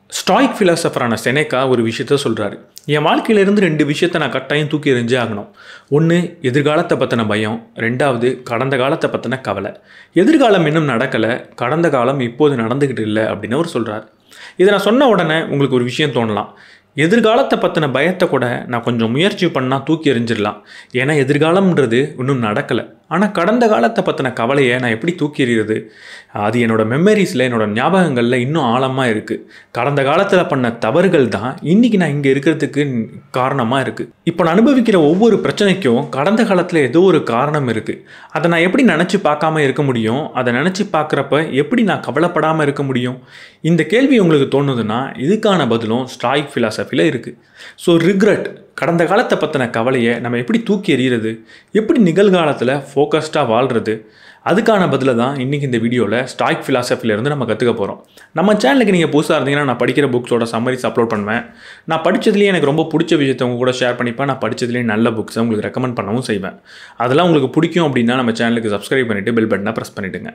stoic ஃபிலாசபரான செனேக்கா ஒரு விஷயத்த சொல்கிறாரு என் வாழ்க்கையிலேருந்து ரெண்டு விஷயத்தை நான் கட்டாயம் தூக்கி எறிஞ்சே ஆகணும் ஒன்று எதிர்காலத்தை பற்றின பயம் ரெண்டாவது கடந்த காலத்தை பற்றின கவலை எதிர்காலம் இன்னும் நடக்கலை கடந்த காலம் இப்போது நடந்துக்கிட்டு இல்லை அப்படின்னு அவர் சொல்கிறார் இதை நான் சொன்ன உடனே உங்களுக்கு ஒரு விஷயம் தோணலாம் எதிர்காலத்தை பற்றின பயத்தை கூட நான் கொஞ்சம் முயற்சி பண்ணால் தூக்கி எறிஞ்சிடலாம் ஏன்னா எதிர்காலம்ன்றது இன்னும் நடக்கலை ஆனால் கடந்த காலத்தை பற்றின கவலையை நான் எப்படி தூக்கி எறிகிறது அது என்னோடய மெமரிஸில் என்னோடய ஞாபகங்களில் இன்னும் ஆழமாக இருக்குது கடந்த காலத்தில் பண்ண தவறுகள் தான் இன்றைக்கி நான் இங்கே இருக்கிறதுக்கு காரணமாக இருக்குது இப்போ நான் அனுபவிக்கிற ஒவ்வொரு பிரச்சனைக்கும் கடந்த காலத்தில் ஏதோ ஒரு காரணம் இருக்குது அதை நான் எப்படி நினச்சி பார்க்காம இருக்க முடியும் அதை நினச்சி பார்க்குறப்ப எப்படி நான் கவலைப்படாமல் இருக்க முடியும் இந்த கேள்வி உங்களுக்கு தோணுதுன்னா இதுக்கான பதிலும் ஸ்டாய்க் ஃபிலாசபியில் இருக்குது ஸோ ரிக்ரெட் கடந்த காலத்தை பற்றின கவலையை நம்ம எப்படி தூக்கி எறிகிறது எப்படி நிகழ்காலத்தில் ஃபோக்கஸ்டாக வாழ்கிறது அதுக்கான பதிலை தான் இன்றைக்கி இந்த வீடியோவில் ஸ்டாய்க் ஃபிலாசபிலேருந்து நம்ம கற்றுக்க போகிறோம் நம்ம சேனலுக்கு நீங்கள் புதுசாக இருந்தீங்கன்னா நான் படிக்கிற புக்ஸோட சம்மரிஸ் அப்லோட் பண்ணுவேன் நான் படித்ததுலேயே எனக்கு ரொம்ப பிடிச்ச விஷயத்தை உங்க கூட ஷேர் பண்ணிப்பேன் நான் படித்ததுலேயே நல்ல புக்ஸை உங்களுக்கு ரெக்கமெண்ட் பண்ணவும் செய்வேன் அதெல்லாம் உங்களுக்கு பிடிக்கும் அப்படின்னா நம்ம சேனலுக்கு சப்ஸ்கிரைப் பண்ணிவிட்டு பெல் பட்டனை ப்ரெஸ் பண்ணிவிடுங்க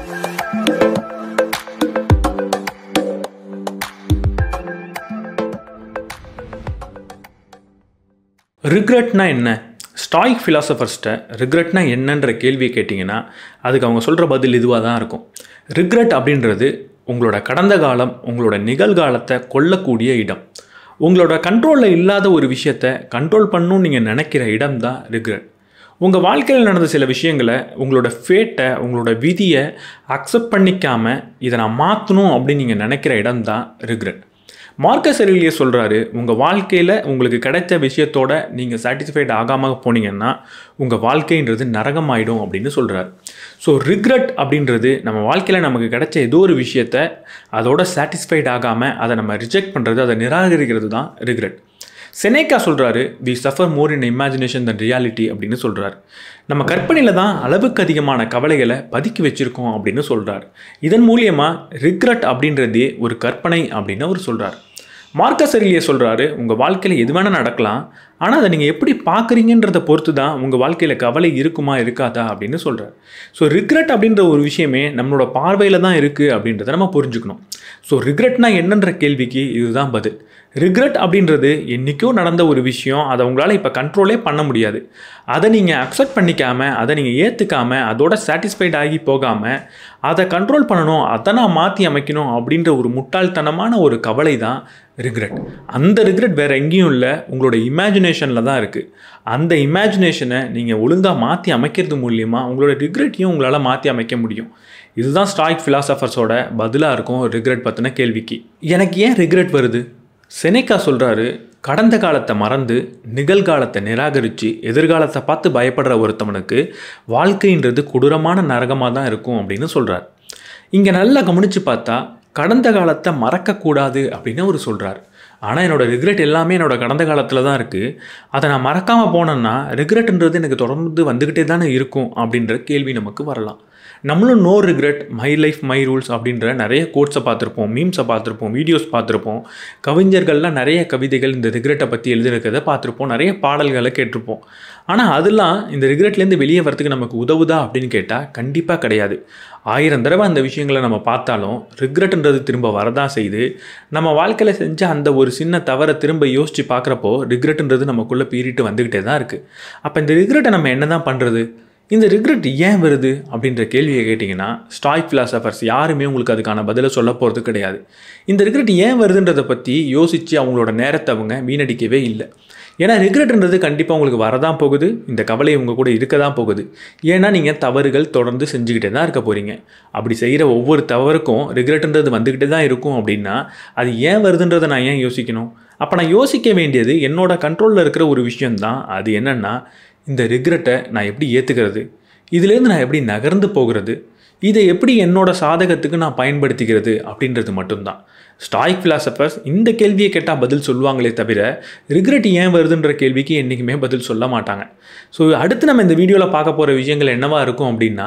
ரிக்ரெட்னா என்ன ஸ்டாய்க் ஃபிலாசபர்ஸ்ட்டை ரிக்ரெட்னா என்னன்ற கேள்வியை கேட்டிங்கன்னா அதுக்கு அவங்க சொல்கிற பதில் இதுவாக தான் இருக்கும் ரிக்ரெட் அப்படின்றது உங்களோட கடந்த காலம் உங்களோட நிகழ்காலத்தை கொல்லக்கூடிய இடம் உங்களோட கண்ட்ரோலில் இல்லாத ஒரு விஷயத்தை கண்ட்ரோல் பண்ணணும்னு நீங்கள் நினைக்கிற இடம் தான் ரிக்ரெட் உங்கள் வாழ்க்கையில் நடந்த சில விஷயங்களை உங்களோட ஃபேட்டை உங்களோட விதியை அக்செப்ட் பண்ணிக்காமல் இதை நான் மாற்றணும் அப்படின்னு நீங்கள் நினைக்கிற இடம் தான் ரிக்ரெட் மார்க்கஸ் எரிலியே சொல்கிறாரு உங்கள் வாழ்க்கையில் உங்களுக்கு கிடைச்ச விஷயத்தோட நீங்கள் சாட்டிஸ்ஃபைட் ஆகாமல் போனீங்கன்னா உங்கள் வாழ்க்கைன்றது நரகமாயிடும் அப்படின்னு சொல்கிறார் ஸோ ரிக்ரெட் அப்படின்றது நம்ம வாழ்க்கையில் நமக்கு கிடைச்ச ஏதோ ஒரு விஷயத்த அதோட சாட்டிஸ்ஃபைட் ஆகாமல் அதை நம்ம ரிஜெக்ட் பண்ணுறது அதை நிராகரிக்கிறது தான் ரிக்ரெட் செனேக்கா சொல்கிறாரு we suffer more in imagination than reality அப்படின்னு சொல்கிறார் நம்ம கற்பனையில் தான் அளவுக்கு அதிகமான கவலைகளை பதுக்கி வச்சுருக்கோம் அப்படின்னு சொல்கிறார் இதன் மூலியமாக ரிக்ரெட் அப்படின்றதே ஒரு கற்பனை அப்படின்னு அவர் சொல்கிறார் மார்க்கஸ் எரிலியே சொல்கிறாரு உங்கள் வாழ்க்கையில் எது வேணால் நடக்கலாம் ஆனால் அதை நீங்கள் எப்படி பார்க்குறீங்கன்றதை பொறுத்து தான் உங்கள் வாழ்க்கையில் கவலை இருக்குமா இருக்காதா அப்படின்னு சொல்கிறார் ஸோ ரிக்ரெட் அப்படின்ற ஒரு விஷயமே நம்மளோட பார்வையில் தான் இருக்குது அப்படின்றத நம்ம புரிஞ்சுக்கணும் ஸோ ரிக்ரெட்னா என்னன்ற கேள்விக்கு இதுதான் பதில் ரிக்ரெட் அப்படின்றது என்றைக்கோ நடந்த ஒரு விஷயம் அதை உங்களால் இப்போ கண்ட்ரோலே பண்ண முடியாது அதை நீங்கள் அக்செப்ட் பண்ணிக்காமல் அதை நீங்கள் ஏற்றுக்காமல் அதோட சாட்டிஸ்ஃபைட் ஆகி போகாமல் அதை கண்ட்ரோல் பண்ணணும் அதை நான் மாற்றி அமைக்கணும் அப்படின்ற ஒரு முட்டாள்தனமான ஒரு கவலை தான் ரிக்ரெட் அந்த ரிக்ரெட் வேறு எங்கேயும் இல்லை உங்களோட இமேஜினேஷனில் தான் இருக்குது அந்த இமேஜினேஷனை நீங்கள் ஒழுங்காக மாற்றி அமைக்கிறது மூலியமாக உங்களோட ரிக்ரெட்டையும் உங்களால் மாற்றி அமைக்க முடியும் இதுதான் ஸ்டாய்க் ஃபிலாசபர்ஸோட பதிலாக இருக்கும் ரிக்ரெட் பற்றின கேள்விக்கு எனக்கு ஏன் ரிக்ரெட் வருது செனேக்கா சொல்கிறாரு கடந்த காலத்தை மறந்து நிகழ்காலத்தை நிராகரித்து எதிர்காலத்தை பார்த்து பயப்படுற ஒருத்தவனுக்கு வாழ்க்கைன்றது கொடூரமான நரகமாக தான் இருக்கும் அப்படின்னு சொல்கிறார் இங்கே நல்லா கவனித்து பார்த்தா கடந்த காலத்தை மறக்கக்கூடாது அப்படின்னு அவர் சொல்கிறார் ஆனால் என்னோடய ரிக்ரெட் எல்லாமே என்னோடய கடந்த காலத்தில் தான் இருக்குது அதை நான் மறக்காமல் போனேன்னா ரிக்ரெட்ன்றது எனக்கு தொடர்ந்து வந்துக்கிட்டே தானே இருக்கும் அப்படின்ற கேள்வி நமக்கு வரலாம் நம்மளும் no regret my life my rules அப்படின்ற நிறைய கோட்ஸை பார்த்துருப்போம் மீம்ஸை பார்த்துருப்போம் வீடியோஸ் பார்த்துருப்போம் கவிஞர்கள்லாம் நிறைய கவிதைகள் இந்த ரிக்ரெட்டை பற்றி எழுதிருக்கிறத பார்த்துருப்போம் நிறைய பாடல்களை கேட்டிருப்போம் ஆனால் அதெல்லாம் இந்த ரிக்ரெட்லேருந்து வெளியே வரத்துக்கு நமக்கு உதவுதா அப்படின்னு கேட்டால் கண்டிப்பாக கிடையாது ஆயிரம் தடவை அந்த விஷயங்களை நம்ம பார்த்தாலும் ரிக்ரெட்ன்றது திரும்ப வரதான் செய்து நம்ம வாழ்க்கையில் செஞ்ச அந்த ஒரு சின்ன தவறை திரும்ப யோசித்து பார்க்குறப்போ ரிக்ரெட்ன்றது நமக்குள்ளே பீறிட்டு வந்துக்கிட்டே தான் இருக்குது அப்போ இந்த ரிக்ரெட்டை நம்ம என்ன தான் பண்ணுறது இந்த ரிக்ரெட் ஏன் வருது அப்படின்ற கேள்வியை கேட்டிங்கன்னா ஸ்டாய்க் ஃபிலாசபர்ஸ் யாருமே உங்களுக்கு அதுக்கான பதிலை சொல்ல போகிறது கிடையாது இந்த ரிக்ரெட் ஏன் வருதுன்றதை பற்றி யோசித்து அவங்களோட நேரத்தை அவங்க வீணடிக்கவே இல்லை ஏன்னா ரிக்ரெட்ன்றது கண்டிப்பாக உங்களுக்கு வரதான் போகுது இந்த கவலை உங்கள் கூட இருக்க தான் போகுது ஏன்னா நீங்கள் தவறுகள் தொடர்ந்து செஞ்சுக்கிட்டே தான் இருக்க போகிறீங்க அப்படி செய்கிற ஒவ்வொரு தவறுக்கும் ரிக்ரெட்ன்றது வந்துக்கிட்டே தான் இருக்கும் அப்படின்னா அது ஏன் வருதுன்றதை நான் ஏன் யோசிக்கணும் அப்போ நான் யோசிக்க வேண்டியது என்னோட கண்ட்ரோலில் இருக்கிற ஒரு விஷயந்தான் அது என்னென்னா இந்த ரிக்ரெட்டை நான் எப்படி ஏற்றுக்கிறது இதுலேருந்து நான் எப்படி நகர்ந்து போகிறது இதை எப்படி என்னோட சாதகத்துக்கு நான் பயன்படுத்திக்கிறது அப்படின்றது மட்டும்தான் ஸ்டாய்க் ஃபிலாசபர்ஸ் இந்த கேள்வியை கேட்டால் பதில் சொல்லுவாங்களே தவிர ரிக்ரெட் ஏன் வருதுன்ற கேள்விக்கு என்றைக்குமே பதில் சொல்ல மாட்டாங்க ஸோ அடுத்து நம்ம இந்த வீடியோவில் பார்க்க போகிற விஷயங்கள் என்னவா இருக்கும் அப்படின்னா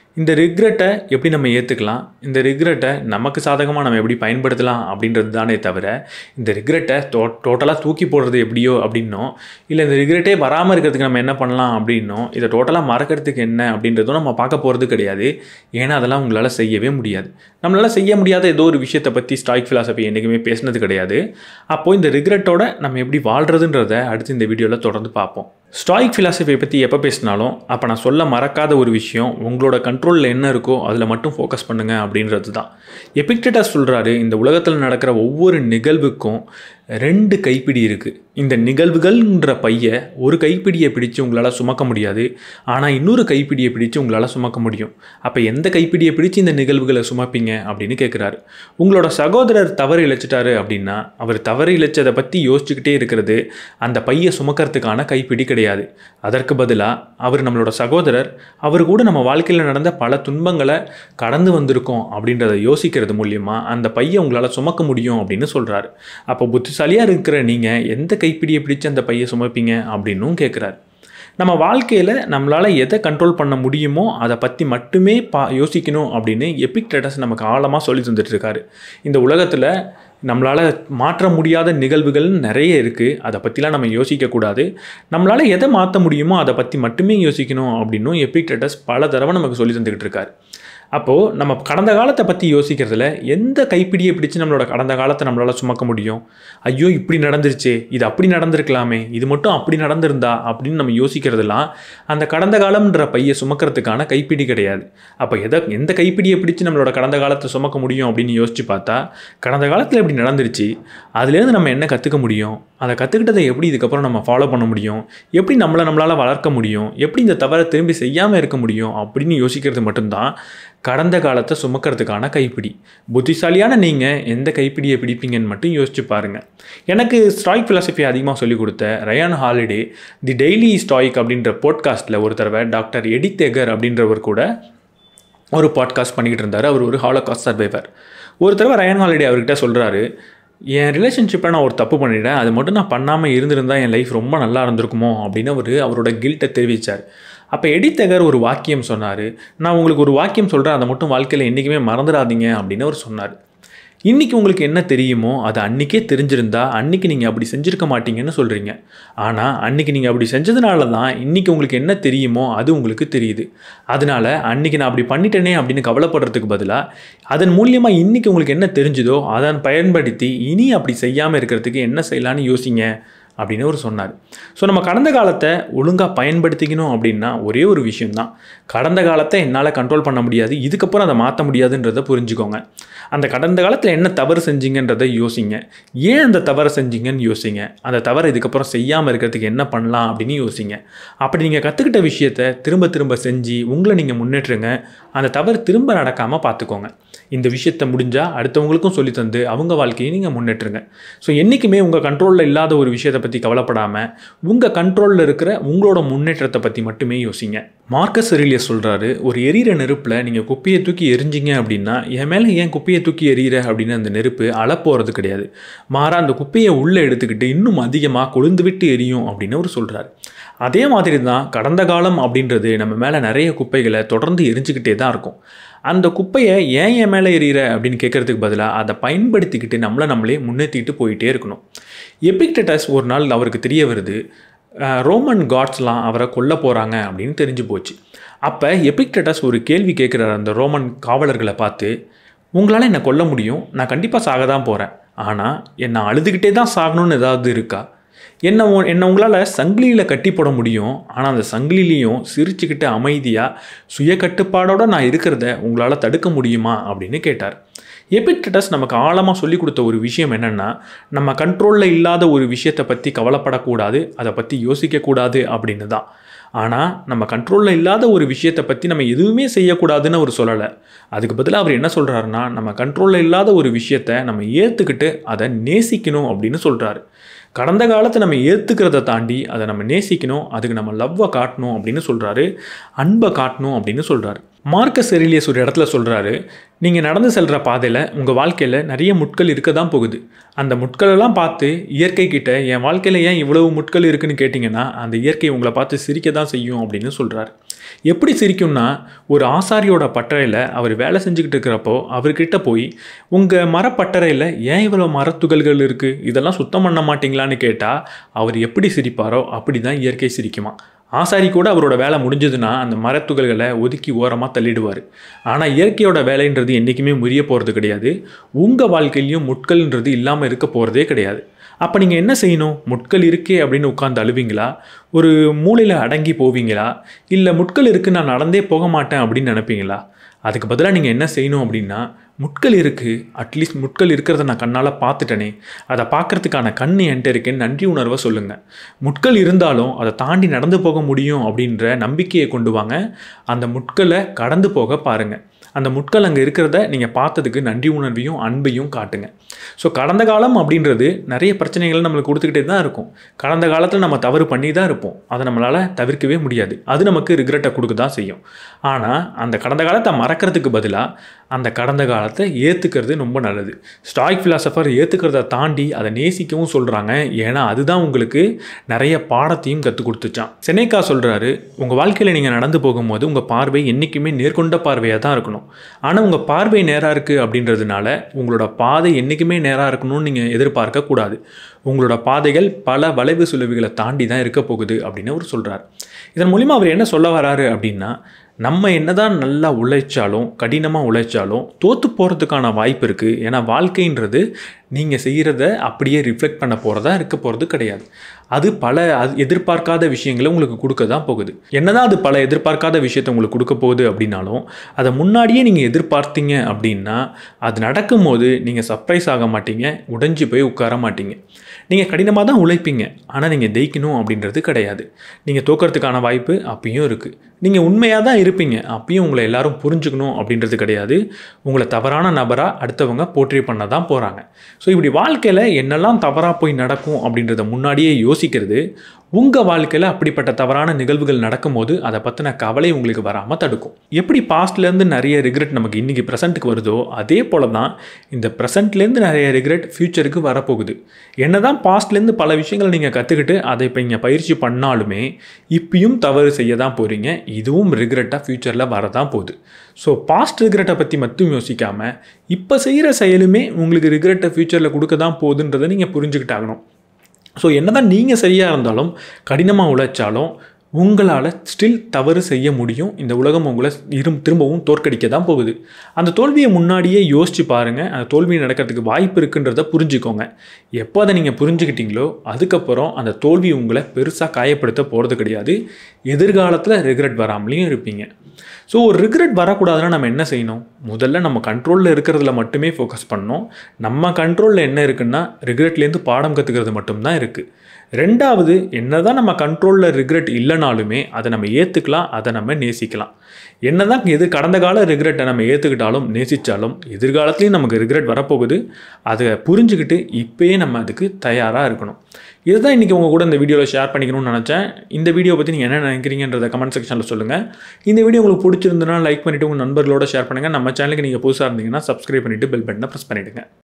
இந்த ரிக்ரெட்டை எப்படி நம்ம ஏற்றுக்கலாம் இந்த ரிக்ரெட்டை நமக்கு சாதகமாக நம்ம எப்படி பயன்படுத்தலாம் அப்படின்றது தானே தவிர இந்த ரிக்ரெட்டை டோ டோட்டலாக தூக்கி போடுறது எப்படியோ அப்படின்னும் இல்லை இந்த ரிக்ரெட்டே வராமல் இருக்கிறதுக்கு நம்ம என்ன பண்ணலாம் அப்படின்னும் இதை டோட்டலாக மறக்கிறதுக்கு என்ன அப்படின்றதும் நம்ம பார்க்க போகிறது கிடையாது ஏன்னா அதெல்லாம் உங்களால் செய்யவே முடியாது நம்மளால் செய்ய முடியாத ஏதோ ஒரு விஷயத்தை பற்றி ஸ்டாய்க் ஃபிலாசபி என்றைக்குமே பேசினது கிடையாது அப்போது இந்த ரிக்ரெட்டோட நம்ம எப்படி வாழ்கிறதுன்றத அடுத்து இந்த வீடியோவில் தொடர்ந்து பார்ப்போம் ஸ்டாயிக் ஃபிலாசபியை பற்றி எப்போ பேசினாலும் அப்போ நான் சொல்ல மறக்காத ஒரு விஷயம் உங்களோட கண்ட்ரோலில் என்ன இருக்கோ அதில் மட்டும் ஃபோக்கஸ் பண்ணுங்கள் அப்படின்றது தான் எபிக்டேட்டஸ் சொல்கிறாரு இந்த உலகத்தில் நடக்கிற ஒவ்வொரு நிகழ்வுக்கும் ரெண்டு கைப்பிடி இருக்குது இந்த நிகழ்வுகள்ன்ற பைய ஒரு கைப்பிடியை பிடிச்சு உங்களால் சுமக்க முடியாது ஆனால் இன்னொரு கைப்பிடியை பிடிச்சு உங்களால் சுமக்க முடியும் அப்போ எந்த கைப்பிடியை பிடிச்சு இந்த நிகழ்வுகளை சுமப்பீங்க அப்படின்னு கேட்குறாரு உங்களோட சகோதரர் தவறு இழைச்சிட்டாரு அப்படின்னா அவர் தவறு இழைச்சதை பற்றி யோசிச்சுக்கிட்டே இருக்கிறது அந்த பையை சுமக்கிறதுக்கான கைப்பிடி கிடையாது அதற்கு பதிலாக அவர் நம்மளோட சகோதரர் அவர் கூட நம்ம வாழ்க்கையில் நடந்த பல துன்பங்களை கடந்து வந்திருக்கோம் அப்படின்றத யோசிக்கிறது மூலியமாக அந்த பையை உங்களால் சுமக்க முடியும் அப்படின்னு சொல்கிறாரு அப்போ புத்திசாலியாக இருக்கிற நீங்கள் எந்த கைப்பிடியை பிடிச்சு அந்த பையை சுமப்பீங்க அப்படின்னும் கேட்குறாரு நம்ம வாழ்க்கையில் நம்மளால் எதை கண்ட்ரோல் பண்ண முடியுமோ அதை பற்றி மட்டுமே பா யோசிக்கணும் அப்படின்னு எபிக்டேட்டஸ் நமக்கு ஆழமாக சொல்லி தந்துட்டு இருக்காரு இந்த உலகத்தில் நம்மளால் மாற்ற முடியாத நிகழ்வுகள் நிறைய இருக்குது அதை பற்றிலாம் நம்ம யோசிக்கக்கூடாது நம்மளால் எதை மாற்ற முடியுமோ அதை பற்றி மட்டுமே யோசிக்கணும் அப்படின்னும் எபிக்டேட்டஸ் பல தடவை நமக்கு சொல்லி தந்துக்கிட்டு இருக்காரு அப்போது நம்ம கடந்த காலத்தை பற்றி யோசிக்கிறதுல எந்த கைப்பிடியை பிடிச்சு நம்மளோட கடந்த காலத்தை நம்மளால் சுமக்க முடியும் ஐயோ இப்படி நடந்துருச்சே இது அப்படி நடந்திருக்கலாமே இது மட்டும் அப்படி நடந்திருந்தா அப்படின்னு நம்ம யோசிக்கிறதெல்லாம் அந்த கடந்த காலம்ன்ற பையை சுமக்கிறதுக்கான கைப்பிடி கிடையாது அப்போ எதை எந்த கைப்பிடியை பிடிச்சு நம்மளோட கடந்த காலத்தை சுமக்க முடியும் அப்படின்னு யோசிச்சு பார்த்தா கடந்த காலத்தில் இப்படி நடந்துருச்சு அதுலேருந்து நம்ம என்ன கற்றுக்க முடியும் அதை கற்றுக்கிட்டதை எப்படி இதுக்கப்புறம் நம்ம ஃபாலோ பண்ண முடியும் எப்படி நம்மளை நம்மளால் வளர்க்க முடியும் எப்படி இந்த தவறை திரும்பி செய்யாமல் இருக்க முடியும் அப்படின்னு யோசிக்கிறது மட்டும்தான் கடந்த காலத்தை சுமக்கிறதுக்கான கைப்பிடி புத்திசாலியான நீங்கள் எந்த கைப்பிடியை பிடிப்பீங்கன்னு மட்டும் யோசிச்சு பாருங்கள் எனக்கு ஸ்டாய்க் ஃபிலாசபி அதிகமாக சொல்லிக் கொடுத்த Ryan Holiday The Daily Stoic அப்படின்ற போட்காஸ்ட்டில் ஒரு தடவை டாக்டர் எடித்தேகர் அப்படின்றவர் கூட ஒரு பாட்காஸ்ட் பண்ணிக்கிட்டு இருந்தார் அவர் ஒரு ஹாலோகாஸ்ட் சர்வைவர் ஒரு தடவை ரயான் ஹாலிடே அவர்கிட்ட சொல்கிறாரு என் ரிலேஷன்ஷிப்பில் நான் ஒரு தப்பு பண்ணிட்டேன் அது மட்டும் நான் பண்ணாமல் இருந்திருந்தால் என் லைஃப் ரொம்ப நல்லா இருந்திருக்குமோ அப்படின்னு அவர் அவரோட கில்ட்டை தெரிவித்தார் அப்போ எடித்தகர் ஒரு வாக்கியம் சொன்னார் நான் உங்களுக்கு ஒரு வாக்கியம் சொல்கிறேன் அதை மட்டும் வாழ்க்கையில் என்றைக்குமே மறந்துடாதீங்க அப்படின்னு அவர் சொன்னார் இன்றைக்கி உங்களுக்கு என்ன தெரியுமோ அது அன்றைக்கே தெரிஞ்சிருந்தா அன்றைக்கி நீங்கள் அப்படி செஞ்சுருக்க மாட்டீங்கன்னு சொல்கிறீங்க ஆனால் அன்றைக்கி நீங்கள் அப்படி செஞ்சதுனால தான் இன்றைக்கி உங்களுக்கு என்ன தெரியுமோ அது உங்களுக்கு தெரியுது அதனால் அன்றைக்கி நான் அப்படி பண்ணிட்டேனே அப்படின்னு கவலைப்படுறதுக்கு பதிலாக அதன் மூலியமாக இன்றைக்கி உங்களுக்கு என்ன தெரிஞ்சுதோ அதன் பயன்படுத்தி இனி அப்படி செய்யாமல் இருக்கிறதுக்கு என்ன செய்யலான்னு யோசிங்க அப்படின்னு அவர் சொன்னார் ஸோ நம்ம கடந்த காலத்தை ஒழுங்காக பயன்படுத்திக்கணும் அப்படின்னா ஒரே ஒரு விஷயம்தான் கடந்த காலத்தை என்னால் கண்ட்ரோல் பண்ண முடியாது இதுக்கப்புறம் அதை மாற்ற முடியாதுன்றதை புரிஞ்சுக்கோங்க அந்த கடந்த காலத்தில் என்ன தவறு செஞ்சீங்கன்றதை யோசிங்க ஏன் அந்த தவறை செஞ்சீங்கன்னு யோசிங்க அந்த தவறை இதுக்கப்புறம் செய்யாமல் இருக்கிறதுக்கு என்ன பண்ணலாம் அப்படின்னு யோசிங்க அப்படி நீங்கள் கற்றுக்கிட்ட விஷயத்த திரும்ப திரும்ப செஞ்சு உங்களை நீங்கள் முன்னேற்றுங்க அந்த தவறு திரும்ப நடக்காமல் பார்த்துக்கோங்க இந்த விஷயத்தை முடிஞ்சால் அடுத்தவங்களுக்கும் சொல்லி தந்து அவங்க வாழ்க்கையை நீங்கள் முன்னேற்றுங்க ஸோ என்றைக்குமே உங்கள் கண்ட்ரோலில் இல்லாத ஒரு விஷயத்தை பற்றி கவலைப்படாமல் உங்கள் கண்ட்ரோலில் இருக்கிற உங்களோட முன்னேற்றத்தை பற்றி மட்டுமே யோசிங்க மார்க்கஸ் எரிலியஸ் சொல்கிறாரு ஒரு எரியிற நெருப்பில் நீங்கள் குப்பையை தூக்கி எரிஞ்சிங்க அப்படின்னா என் மேலே ஏன் குப்பையை தூக்கி எரியிற அப்படின்னு அந்த நெருப்பு அளப்போகிறது கிடையாது மாறா அந்த குப்பையை உள்ளே எடுத்துக்கிட்டு இன்னும் அதிகமாக கொழுந்து விட்டு எரியும் அப்படின்னு அவர் சொல்கிறார் அதே மாதிரி தான் கடந்த காலம் அப்படின்றது நம்ம மேலே நிறைய குப்பைகளை தொடர்ந்து எரிஞ்சுக்கிட்டே தான் இருக்கும் அந்த குப்பையை ஏன் என் மேலே எறிகிற அப்படின்னு கேட்குறதுக்கு பதிலாக அதை பயன்படுத்திக்கிட்டு நம்மளை நம்மளே முன்னேற்றிட்டு போயிட்டே இருக்கணும் எபிக்டட்டஸ் ஒரு நாள் அவருக்கு தெரிய வருது ரோமன் காட்ஸ்லாம் அவரை கொல்ல போகிறாங்க அப்படின்னு தெரிஞ்சு போச்சு அப்போ எபிக்டட்டஸ் ஒரு கேள்வி கேட்குறாரு அந்த ரோமன் காவலர்களை பார்த்து உங்களால் என்னை கொல்ல முடியும் நான் கண்டிப்பாக சாக தான் போகிறேன் ஆனால் என்னை அழுதுகிட்டே தான் சாகணும்னு ஏதாவது இருக்கா என்ன என்னை உங்களால் சங்கிலியில் கட்டி போட முடியும் ஆனால் அந்த சங்கிலிலையும் சிரிச்சுக்கிட்டு அமைதியாக சுய கட்டுப்பாடோடு நான் இருக்கிறத உங்களால் தடுக்க முடியுமா அப்படின்னு கேட்டார் எபிக்டட்டஸ் நமக்கு ஆழமாக சொல்லி கொடுத்த ஒரு விஷயம் என்னென்னா நம்ம கண்ட்ரோலில் இல்லாத ஒரு விஷயத்தை பற்றி கவலைப்படக்கூடாது அதை பற்றி யோசிக்கக்கூடாது அப்படின்னு தான் ஆனால் நம்ம கண்ட்ரோலில் இல்லாத ஒரு விஷயத்தை பற்றி நம்ம எதுவுமே செய்யக்கூடாதுன்னு அவர் சொல்லலை அதுக்கு பதிலாக அவர் என்ன சொல்கிறாருன்னா நம்ம கண்ட்ரோலில் இல்லாத ஒரு விஷயத்தை நம்ம ஏற்றுக்கிட்டு அதை நேசிக்கணும் அப்படின்னு சொல்கிறாரு கடந்த காலத்தை நம்ம ஏற்றுக்கிறத தாண்டி அதை நம்ம நேசிக்கணும் அதுக்கு நம்ம லவ்வை காட்டணும் அப்படின்னு சொல்கிறாரு அன்பை காட்டணும் அப்படின்னு சொல்கிறாரு மார்க்கஸ் எரிலியஸ் ஒரு இடத்துல சொல்கிறாரு நீங்கள் நடந்து செல்கிற பாதையில் உங்கள் வாழ்க்கையில் நிறைய முட்கள் இருக்க தான் போகுது அந்த முட்களெல்லாம் பார்த்து இயற்கை கிட்ட என் வாழ்க்கையில் ஏன் இவ்வளவு முட்கள் இருக்குன்னு கேட்டிங்கன்னா அந்த இயற்கை உங்களை பார்த்து சிரிக்க தான் செய்யும் அப்படின்னு சொல்கிறாரு எப்படி சிரிக்கும்னா ஒரு ஆசாரியோட பட்டறையில் அவர் வேலை செஞ்சுக்கிட்டு இருக்கிறப்போ அவர்கிட்ட போய் உங்கள் மரப்பட்டறையில் ஏன் இவ்வளோ மரத்துகள்கள் இருக்குது இதெல்லாம் சுத்தம் பண்ண மாட்டீங்களான்னு கேட்டால் அவர் எப்படி சிரிப்பாரோ அப்படி தான் இயற்கை சிரிக்குமா ஆசாரி கூட அவரோட வேலை முடிஞ்சதுன்னா அந்த மரத்துகள்களை ஒதுக்கி ஓரமாக தள்ளிடுவார் ஆனால் இயற்கையோட வேலைன்றது என்றைக்குமே முறிய போகிறது கிடையாது உங்கள் வாழ்க்கையிலையும் முட்கள்ன்றது இல்லாமல் இருக்க போகிறதே கிடையாது அப்போ நீங்கள் என்ன செய்யணும் முட்கள் இருக்கே அப்படின்னு உட்காந்து அழுவீங்களா ஒரு மூலையில் அடங்கி போவீங்களா இல்லை முட்கள் இருக்குது நான் நடந்தே போக மாட்டேன் அப்படின்னு நினைப்பீங்களா அதுக்கு பதிலாக நீங்கள் என்ன செய்யணும் அப்படின்னா முட்கள் இருக்குது அட்லீஸ்ட் முட்கள் இருக்கிறத நான் கண்ணால் பார்த்துட்டேனே அதை பார்க்கறதுக்கான கண் என்கிட்ட இருக்கேன்னு நன்றி உணர்வை சொல்லுங்கள் முட்கள் இருந்தாலும் அதை தாண்டி நடந்து போக முடியும் அப்படின்ற நம்பிக்கையை கொண்டு வாங்க அந்த முட்களை கடந்து போக பாருங்கள் அந்த முட்கள் அங்கே இருக்கிறத நீங்கள் பார்த்ததுக்கு நன்றி உணர்வையும் அன்பையும் காட்டுங்க ஸோ கடந்த காலம் அப்படின்றது நிறைய பிரச்சனைகளை நம்மளுக்கு கொடுத்துக்கிட்டே தான் இருக்கும் கடந்த காலத்தில் நம்ம தவறு பண்ணி தான் இருப்போம் அதை நம்மளால் தவிர்க்கவே முடியாது அது நமக்கு ரிக்ரெட்டை கொடுக்க தான் செய்யும் ஆனால் அந்த கடந்த காலத்தை மறக்கிறதுக்கு பதிலாக அந்த கடந்த காலத்தை ஏற்றுக்கிறது ரொம்ப நல்லது ஸ்டாய்க் ஃபிலாசபர் ஏற்றுக்கிறத தாண்டி அதை நேசிக்கவும் சொல்கிறாங்க ஏன்னா அதுதான் உங்களுக்கு நிறைய பாடத்தையும் கற்றுக் கொடுத்துச்சான் செனேக்கா சொல்கிறாரு உங்கள் வாழ்க்கையில் நீங்கள் நடந்து போகும்போது உங்கள் பார்வை என்றைக்குமே நேர்கொண்ட பார்வையாக தான் இருக்கணும் ஆனால் உங்கள் பார்வை நேராக இருக்குது அப்படின்றதுனால உங்களோட பாதை என்றைக்குமே நேராக இருக்கணும்னு நீங்கள் எதிர்பார்க்கக்கூடாது உங்களோட பாதைகள் பல வளைவு சுழிவுகளை தாண்டி தான் இருக்க போகுது அப்படின்னு அவர் சொல்கிறார் இதன் மூலிமா அவர் என்ன சொல்ல வராரு அப்படின்னா நம்ம என்னதான் நல்லா உழைச்சாலும் கடினமாக உழைச்சாலும் தோற்று போகிறதுக்கான வாய்ப்பு இருக்குது ஏன்னா வாழ்க்கைன்றது நீங்கள் செய்கிறத அப்படியே ரிஃப்ளெக்ட் பண்ண போகிறதா இருக்க போகிறது கிடையாது அது பல அது எதிர்பார்க்காத விஷயங்களை உங்களுக்கு கொடுக்க தான் போகுது என்னதான் அது பல எதிர்பார்க்காத விஷயத்தை உங்களுக்கு கொடுக்க போகுது அப்படின்னாலும் அதை முன்னாடியே நீங்கள் எதிர்பார்த்தீங்க அப்படின்னா அது நடக்கும்போது நீங்கள் சர்ப்ரைஸ் ஆக மாட்டீங்க உடைஞ்சு போய் உட்கார மாட்டீங்க நீங்கள் கடினமாக தான் உழைப்பீங்க ஆனால் நீங்கள் ஜெயிக்கணும் அப்படின்றது கிடையாது நீங்கள் தோக்கிறதுக்கான வாய்ப்பு அப்பயும் இருக்குது நீங்கள் உண்மையாக தான் இருப்பீங்க அப்பயும் உங்களை எல்லாரும் புரிஞ்சுக்கணும் அப்படின்றது கிடையாது உங்களை தவறான நபராக அடுத்தவங்க போற்றி பண்ண தான் போகிறாங்க ஸோ இப்படி வாழ்க்கையில் என்னெல்லாம் தவறாக போய் நடக்கும் அப்படின்றத முன்னாடியே யோசிக்கிறது உங்கள் வாழ்க்கையில் அப்படிப்பட்ட தவறான நிகழ்வுகள் நடக்கும்போது அதை பற்றின கவலை உங்களுக்கு வராமல் தடுக்கும் எப்படி பாஸ்ட்லேருந்து நிறைய ரிக்ரெட் நமக்கு இன்றைக்கி ப்ரெசென்ட்டுக்கு வருதோ அதே போல தான் இந்த ப்ரெசென்ட்லேருந்து நிறைய ரிக்ரெட் ஃப்யூச்சருக்கு வரப்போகுது என்ன தான் பாஸ்ட்லேருந்து பல விஷயங்களை நீங்கள் கற்றுக்கிட்டு அதை இப்போ இங்கே பயிற்சி பண்ணாலுமே இப்பயும் தவறு செய்ய தான் போகிறீங்க இதுவும் ரிக்ரெட்டாக ஃப்யூச்சரில் வரதான் போகுது ஸோ பாஸ்ட் ரிக்ரெட்டை பற்றி மட்டும் யோசிக்காமல் இப்போ செய்கிற செயலுமே உங்களுக்கு ரிக்ரெட்டை ஃப்யூச்சரில் கொடுக்க தான் போகுதுன்றதை நீங்கள் புரிஞ்சுக்கிட்டாகணும் ஸோ என்னதான் நீங்கள் சரியாக இருந்தாலும் கடினமாக உழைச்சாலும் உங்களால் ஸ்டில் தவறு செய்ய முடியும் இந்த உலகம் உங்களை இரும் திரும்பவும் தோற்கடிக்க தான் போகுது அந்த தோல்வியை முன்னாடியே யோசிச்சு பாருங்கள் அந்த தோல்வி நடக்கிறதுக்கு வாய்ப்பு இருக்குன்றத புரிஞ்சுக்கோங்க எப்போ அதை நீங்கள் புரிஞ்சுக்கிட்டீங்களோ அதுக்கப்புறம் அந்த தோல்வி உங்களை பெருசாக காயப்படுத்த போகிறது கிடையாது எதிர்காலத்தில் ரிக்ரெட் வராமலேயும் இருப்பீங்க ஸோ ஒரு ரிக்ரெட் வரக்கூடாதுன்னா நம்ம என்ன செய்யணும் முதல்ல நம்ம கண்ட்ரோலில் இருக்கிறதுல மட்டுமே ஃபோக்கஸ் பண்ணணும் நம்ம கண்ட்ரோலில் என்ன இருக்குன்னா ரிக்ரெட்லேருந்து பாடம் கற்றுக்கிறது மட்டும்தான் இருக்குது ரெண்டாவது என்னதான் நம்ம கண்ட்ரோலில் ரிக்ரெட் இல்லைனாலுமே அதை நம்ம ஏற்றுக்கலாம் அதை நம்ம நேசிக்கலாம் என்னதான் எது கடந்த கால ரிக்ரெட்டை நம்ம ஏற்றுக்கிட்டாலும் நேசித்தாலும் எதிர்காலத்துலேயும் நமக்கு ரிக்ரெட் வரப்போகுது அதை புரிஞ்சுக்கிட்டு இப்போயே நம்ம அதுக்கு தயாராக இருக்கணும் இதுதான் இன்றைக்கி உங்கள் கூட இந்த வீடியோவில் ஷேர் பண்ணிக்கணும்னு நினச்சேன் இந்த வீடியோ பற்றி நீங்கள் என்ன நினைக்கிறீங்கன்றத கமெண்ட் செக்ஷனில் சொல்லுங்கள் இந்த வீடியோ உங்களுக்கு பிடிச்சிருந்ததுன்னா லைக் பண்ணிவிட்டு உங்கள் நண்பர்களோட ஷேர் பண்ணுங்கள் நம்ம சேனலுக்கு நீங்கள் புதுசாக இருந்தீங்கன்னா சப்ஸ்கிரைப் பண்ணிவிட்டு பெல் பட்டனை ப்ரெஸ் பண்ணிவிடுங்க